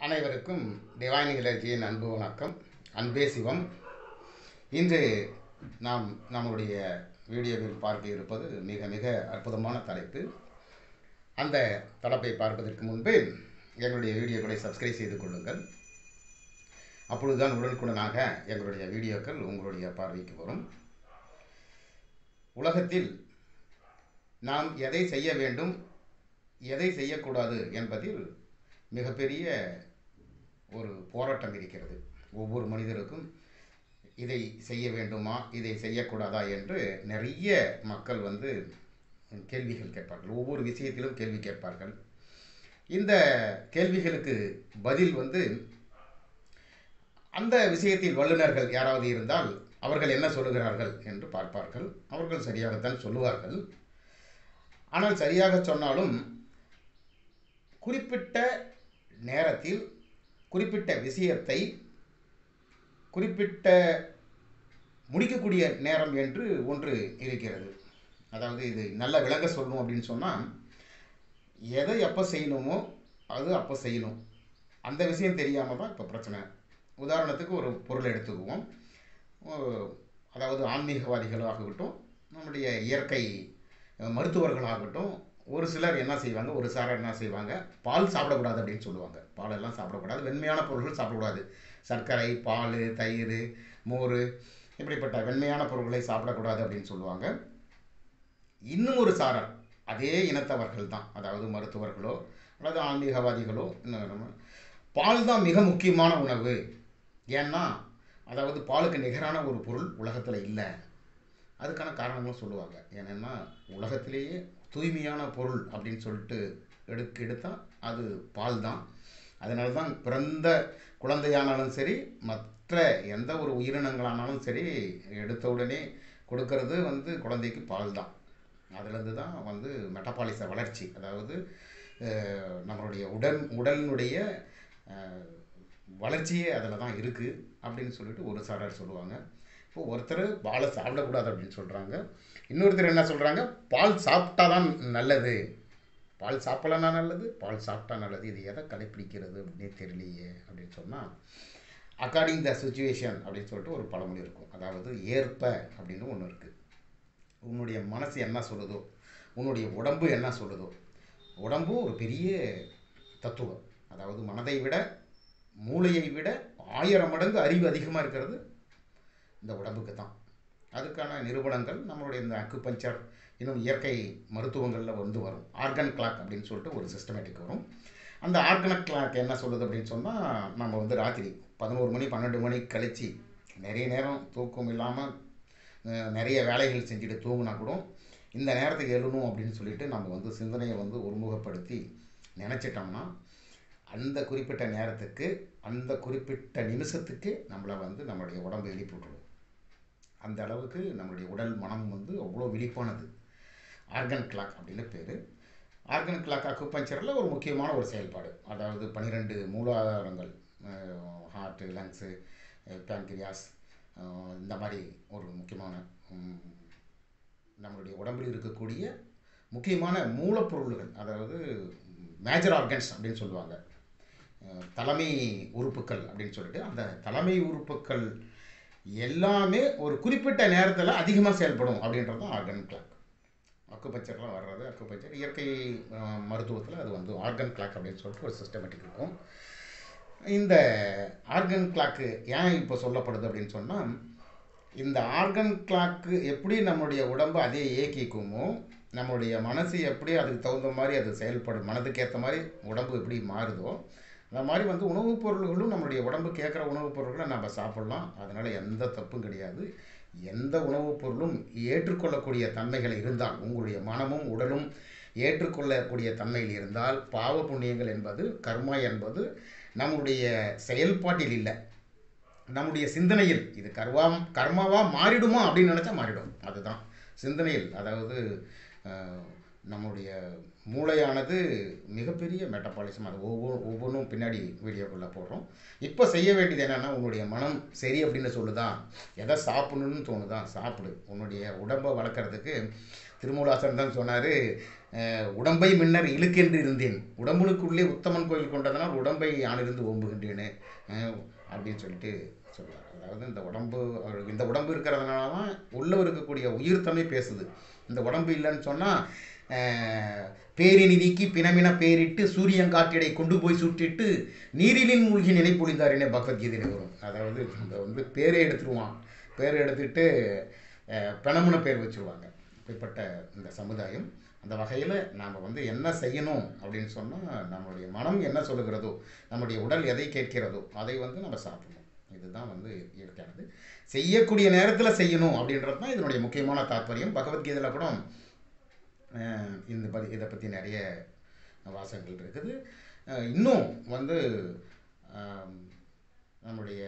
அனைவருக்கும் டிவைன் இலர்ஜியின் அன்பு வணக்கம் அன்பே சிவம் இன்று நாம் நம்முடைய வீடியோவில் பார்க்க இருப்பது மிக மிக அற்புதமான தலைப்பு அந்த தலைப்பை பார்ப்பதற்கு முன்பு எங்களுடைய வீடியோக்களை சப்ஸ்கிரைப் செய்து கொள்ளுங்கள் அப்பொழுதுதான் உடனுக்குடனாக எங்களுடைய வீடியோக்கள் உங்களுடைய பார்வைக்கு வரும் உலகத்தில் நாம் எதை செய்ய வேண்டும் எதை செய்யக்கூடாது என்பதில் மிகப்பெரிய ஒரு போராட்டம் இருக்கிறது ஒவ்வொரு மனிதருக்கும் இதை செய்ய வேண்டுமா இதை செய்யக்கூடாதா என்று நிறைய மக்கள் வந்து கேள்விகள் கேட்பார்கள் ஒவ்வொரு விஷயத்திலும் கேள்வி கேட்பார்கள் இந்த கேள்விகளுக்கு பதில் வந்து அந்த விஷயத்தில் வல்லுநர்கள் யாராவது இருந்தால் அவர்கள் என்ன சொல்லுகிறார்கள் என்று பார்ப்பார்கள் அவர்கள் சரியாகத்தான் சொல்லுவார்கள் ஆனால் சரியாக சொன்னாலும் குறிப்பிட்ட நேரத்தில் குறிப்பிட்ட விஷயத்தை குறிப்பிட்ட முடிக்கக்கூடிய நேரம் என்று ஒன்று இருக்கிறது அதாவது இது நல்ல விளங்க சொல்லணும் அப்படின்னு சொன்னால் எதை எப்போ செய்யணுமோ அது அப்போ செய்யணும் அந்த விஷயம் தெரியாமல் தான் இப்போ பிரச்சனை உதாரணத்துக்கு ஒரு பொருளை எடுத்துக்குவோம் அதாவது ஆன்மீகவாதிகளாகட்டும் நம்முடைய இயற்கை மருத்துவர்களாகட்டும் ஒரு சிலர் என்ன செய்வாங்க ஒரு சாரர் என்ன செய்வாங்க பால் சாப்பிடக்கூடாது அப்படின்னு சொல்லுவாங்க பாலெல்லாம் சாப்பிடக்கூடாது வெண்மையான பொருட்கள் சாப்பிடக்கூடாது சர்க்கரை பால் தயிர் மோர் இப்படிப்பட்ட வெண்மையான பொருட்களை சாப்பிடக்கூடாது அப்படின்னு சொல்லுவாங்க இன்னும் ஒரு சாரர் அதே இனத்தவர்கள் தான் அதாவது மருத்துவர்களோ அல்லது ஆன்மீகவாதிகளோ இன்னும் பால் தான் மிக முக்கியமான உணவு ஏன்னா அதாவது பாலுக்கு நிகரான ஒரு பொருள் உலகத்தில் இல்லை அதுக்கான காரணங்களும் சொல்லுவாங்க ஏன்னா உலகத்திலேயே தூய்மையான பொருள் அப்படின்னு சொல்லிட்டு எடுக்க எடுத்தால் அது பால் தான் அதனால தான் பிறந்த குழந்தையானாலும் சரி மற்ற எந்த ஒரு உயிரினங்களானாலும் சரி எடுத்த உடனே கொடுக்கறது வந்து குழந்தைக்கு பால் தான் அதுலேருந்து தான் வந்து மெட்டபாலிச வளர்ச்சி அதாவது நம்மளுடைய உடல் உடலினுடைய வளர்ச்சியே அதில் தான் இருக்குது அப்படின்னு சொல்லிட்டு ஒரு சாரார் சொல்லுவாங்க இப்போ ஒருத்தர் பாலை சாப்பிடக்கூடாது அப்படின்னு சொல்கிறாங்க இன்னொருத்தர் என்ன சொல்கிறாங்க பால் சாப்பிட்டா தான் நல்லது பால் சாப்பிடலன்னா நல்லது பால் சாப்பிட்டா நல்லது இது எதை கடைப்பிடிக்கிறது அப்படின்னே தெரியலையே அப்படின்னு சொன்னால் அக்கார்டிங் த சுச்சுவேஷன் அப்படின்னு சொல்லிட்டு ஒரு பழமொழி இருக்கும் அதாவது ஏற்ப அப்படின்னு ஒன்று இருக்குது உன்னுடைய மனசு என்ன சொல்லுதோ உன்னுடைய உடம்பு என்ன சொல்லுதோ உடம்பு ஒரு பெரிய தத்துவம் அதாவது மனதை விட மூளையை விட ஆயிரம் மடங்கு அறிவு அதிகமாக இருக்கிறது இந்த உடம்புக்கு தான் அதுக்கான நிறுவனங்கள் நம்மளுடைய இந்த அக்குபஞ்சர் இன்னும் இயற்கை மருத்துவங்களில் வந்து வரும் ஆர்கன் கிளாக் அப்படின்னு சொல்லிட்டு ஒரு சிஸ்டமேட்டிக் வரும் அந்த ஆர்கன் கிளாக் என்ன சொல்லுது அப்படின்னு சொன்னால் நம்ம வந்து ராத்திரி பதினோரு மணி பன்னெண்டு மணி கழித்து நிறைய நேரம் தூக்கம் இல்லாமல் நிறைய வேலைகள் செஞ்சுட்டு தூங்கினா கூட இந்த நேரத்துக்கு எழுணும் அப்படின்னு சொல்லிட்டு நம்ம வந்து சிந்தனையை வந்து ஒருமுகப்படுத்தி நினச்சிட்டோம்னா அந்த குறிப்பிட்ட நேரத்துக்கு அந்த குறிப்பிட்ட நிமிஷத்துக்கு நம்மளை வந்து நம்மளுடைய உடம்பு எழுப்பி விட்டுடும் அந்த அளவுக்கு நம்மளுடைய உடல் மனம் வந்து அவ்வளோ விழிப்பானது ஆர்கன் கிளாக் அப்படின்னு பேர் ஆர்கன் கிளாக் அக்குபஞ்சரில் ஒரு முக்கியமான ஒரு செயல்பாடு அதாவது பன்னிரெண்டு மூலாதாரங்கள் ஹார்ட்டு லங்ஸு பேங்க்ரியாஸ் இந்த மாதிரி ஒரு முக்கியமான நம்மளுடைய உடம்பில் இருக்கக்கூடிய முக்கியமான மூலப்பொருள்கள் அதாவது மேஜர் ஆர்கன்ஸ் அப்படின்னு சொல்லுவாங்க தலைமை உறுப்புக்கள் அப்படின்னு சொல்லிட்டு அந்த தலைமை உறுப்புக்கள் எல்லாமே ஒரு குறிப்பிட்ட நேரத்தில் அதிகமாக செயல்படும் அப்படின்றது தான் ஆர்கன் கிளாக் அக்குபஞ்சர்லாம் வர்றது அக்குபஞ்சர் இயற்கை மருத்துவத்தில் அது வந்து ஆர்கன் கிளாக் அப்படின்னு சொல்லிட்டு ஒரு சிஸ்டமேட்டிக் இருக்கும் இந்த ஆர்கன் கிளாக்கு ஏன் இப்போ சொல்லப்படுது அப்படின்னு சொன்னால் இந்த ஆர்கன் கிளாக்கு எப்படி நம்மளுடைய உடம்பு அதே இயக்கிக்குமோ நம்மளுடைய மனசு எப்படி அதுக்கு தகுந்த மாதிரி அது செயல்படும் மனதுக்கு ஏற்ற மாதிரி உடம்பு எப்படி மாறுதோ அந்த மாதிரி வந்து உணவுப் பொருள்களும் நம்மளுடைய உடம்பு கேட்குற உணவுப் பொருட்களை நம்ம சாப்பிட்லாம் அதனால் எந்த தப்பும் கிடையாது எந்த உணவுப் பொருளும் ஏற்றுக்கொள்ளக்கூடிய தன்மைகள் இருந்தால் உங்களுடைய மனமும் உடலும் ஏற்றுக்கொள்ளக்கூடிய தன்மையில் இருந்தால் பாவ புண்ணியங்கள் என்பது கர்மா என்பது நம்முடைய செயல்பாட்டில் இல்லை நம்முடைய சிந்தனையில் இது கர்வா கர்மாவாக மாறிடுமா அப்படின்னு நினச்சா மாறிடும் அதுதான் சிந்தனையில் அதாவது நம்முடைய மூளையானது மிகப்பெரிய மெட்டபாலிசம் அது ஒவ்வொரு ஒவ்வொன்றும் பின்னாடி வீடியோக்குள்ளே போடுறோம் இப்போ செய்ய வேண்டியது என்னென்னா உன்னுடைய மனம் சரி அப்படின்னு சொல்லுதா எதை சாப்பிடணும்னு தோணுதா சாப்பிடு உன்னுடைய உடம்பை வளர்க்குறதுக்கு திருமூலாசன் தான் சொன்னார் உடம்பை முன்னர் இழுக்கென்று இருந்தேன் உடம்புனுக்குள்ளே உத்தமன் கோயில் கொண்டதனால் உடம்பை யானிருந்து ஓம்புகின்றேனே அஹ், அப்படின்னு சொல்லிட்டு சொல்றார் அதாவது இந்த உடம்பு அவருக்கு இந்த உடம்பு இருக்கிறதுனால தான் உள்ளே இருக்கக்கூடிய உயிர் தன்மை பேசுது இந்த உடம்பு இல்லைன்னு சொன்னால் பேரினி நீக்கி பிணமின பேரிட்டு சூரியங்காற்றிடை கொண்டு போய் சுட்டிட்டு நீரிலின் மூழ்கி நினைப்பொழிந்தாரினே பகவத்கீதையில் வரும் அதாவது இந்த வந்து பேரே எடுத்துருவான் பேரை எடுத்துட்டு அஹ், பிணமுன பேர் வச்சுருவாங்க இப்படிப்பட்ட இந்த சமுதாயம் அந்த வகையில் நாம் வந்து என்ன செய்யணும் அப்படின்னு சொன்னால் நம்மளுடைய மனம் என்ன சொல்லுகிறதோ நம்முடைய உடல் எதை கேட்கிறதோ அதை வந்து நம்ம சாப்பிடணும் இதுதான் வந்து இயற்கையானது செய்யக்கூடிய நேரத்தில் செய்யணும் அப்படின்றது தான் இதனுடைய முக்கியமான தாற்பயம் பகவத்கீதையில் கூட அஹ், இந்த பதி இதை பற்றி நிறைய வாசகங்கள் இருக்குது அஹ், இன்னும் வந்து ஆம், நம்முடைய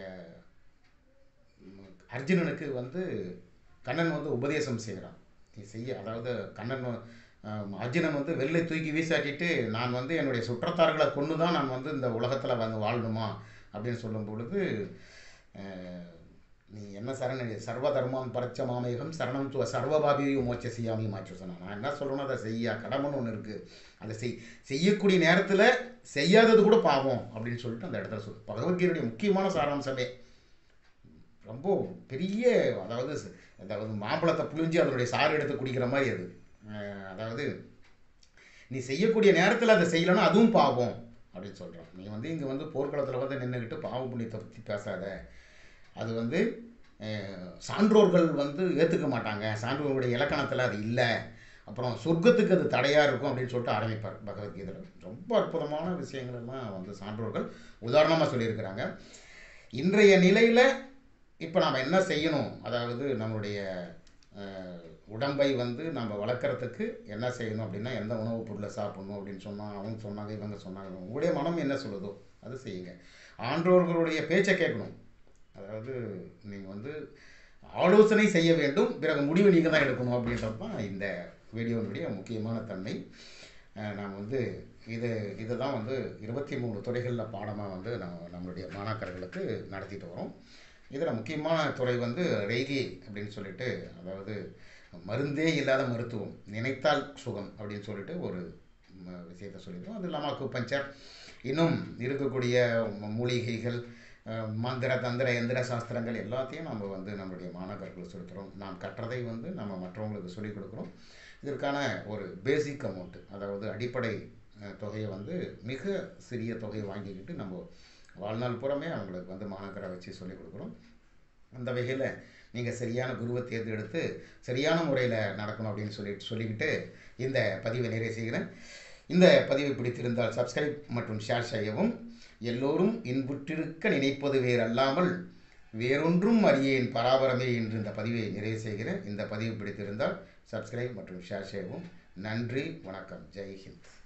ம், அர்ஜுனனுக்கு வந்து கண்ணன் வந்து உபதேசம் செய்கிறான் நீ செய்ய அதாவது கண்ணன் வ- ஆம், அர்ஜுனன் வந்து வெள்ளை தூக்கி வீசாட்டிட்டு நான் வந்து என்னுடைய சுற்றத்தார்களை கொண்டு தான் நான் வந்து இந்த உலகத்தில் வந்து வாழணுமா அப்படின்னு சொல்லும் பொழுது அஹ், நீ என்ன சரண சர்வ தர்மம் பரச்ச மாமேகம் சரணம் துவ சர்வபாபியும் மோட்ச செய்யாமி மாற்றி சொன்னான் நான் என்ன சொல்கிறேனோ அதை செய்ய கடமைன்னு ஒன்று இருக்குது அதை செய் செய்யக்கூடிய நேரத்தில் செய்யாதது கூட பாவம் அப்படின்னு சொல்லிட்டு அந்த இடத்துல சொல் பகவத்கீதையுடைய முக்கியமான சாராம்சமே ரொம்ப பெரிய அதாவது ச- அதாவது மாம்பழத்தை புழிஞ்சு அதனுடைய சாறு எடுத்து குடிக்கிற மாதிரி அது அஹ் அதாவது நீ செய்யக்கூடிய நேரத்தில் அதை செய்யலைன்னா அதுவும் பாவம் அப்படின்னு சொல்கிறான் நீ வந்து இங்கே வந்து போர்க்களத்தில் வந்து நின்றுக்கிட்டு பாவ புண்ணியத்தை பற்றி பேசாத அது வந்து அஹ், சான்றோர்கள் வந்து ஏற்றுக்க மாட்டாங்க சான்றோர்களுடைய இலக்கணத்தில் அது இல்லை அப்புறம் சொர்க்கத்துக்கு அது தடையாக இருக்கும் அப்படின்னு சொல்லிட்டு ஆரம்பிப்பார் பகவத்கீதையில் ரொம்ப அற்புதமான விஷயங்கள் எல்லாம் வந்து சான்றோர்கள் உதாரணமாக சொல்லியிருக்கிறாங்க இன்றைய நிலையில் இப்போ நாம் என்ன செய்யணும் அதாவது நம்மளுடைய அஹ், உடம்பை வந்து நம்ம வளர்க்குறதுக்கு என்ன செய்யணும் அப்படின்னா எந்த உணவுப் பொருளை சாப்பிடணும் அப்படின்னு சொன்னால் அவங்க சொன்னாங்க இவங்க சொன்னாங்க உங்களுடைய மனம் என்ன சொல்லுதோ அது செய்யுங்க ஆன்றோர்களுடைய பேச்சை கேட்கணும் அதாவது நீங்கள் வந்து ஆலோசனை செய்ய வேண்டும் பிறகு முடிவு நீங்கள் தான் எடுக்கணும் அப்படின்றது தான் இந்த வீடியோனுடைய முக்கியமான தன்மை அஹ் நாம் வந்து இது இதை தான் வந்து இருபத்தி மூணு துறைகளில் பாடமாக வந்து நம்ம நம்மளுடைய மாணாக்கர்களுக்கு நடத்திட்டு வரோம் இதில் முக்கியமான துறை வந்து ரெய்கி அப்படின்னு சொல்லிட்டு அதாவது மருந்தே இல்லாத மருத்துவம் நினைத்தால் சுகம் அப்படின்னு சொல்லிட்டு ஒரு ம- விஷயத்தை சொல்லியிருக்கோம் அது இல்லாமல் அக்குபஞ்சர் இன்னும் இருக்கக்கூடிய ம- மூலிகைகள் அஹ், மந்திர தந்திர எந்திர சாஸ்திரங்கள் எல்லாத்தையும் நம்ம வந்து நம்மளுடைய மாணவர்களுக்கு சொல்லித்தரோம் நாம் கற்றதை வந்து நம்ம மற்றவங்களுக்கு சொல்லிக் கொடுக்குறோம் இதற்கான ஒரு பேசிக் அமௌண்ட்டு அதாவது அடிப்படை அஹ், தொகையை வந்து மிக சிறிய தொகையை வாங்கிக்கிட்டு நம்ம வாழ்நாள் பூராமே அவங்களுக்கு வந்து மாணவரை வச்சு சொல்லிக் கொடுக்குறோம் அந்த வகையில் நீங்கள் சரியான குருவை தேர்ந்தெடுத்து சரியான முறையில் நடக்கணும் அப்படின்னு சொல்லிட்டு சொல்லிக்கிட்டு இந்த பதிவை நிறைவு செய்கிறேன் இந்த பதிவை பிடித்திருந்தால் சப்ஸ்கிரைப் மற்றும் ஷேர் செய்யவும் எல்லோரும் இன்புற்றிருக்க நினைப்பது வேறல்லாமல் வேறொன்றும் அறியேன் பராபரமே என்று இந்த பதிவை நிறைவு செய்கிறேன் இந்த பதிவு பிடித்திருந்தால் சப்ஸ்கிரைப் மற்றும் ஷேர் செய்யவும் நன்றி வணக்கம் ஜெய் ஹிந்த்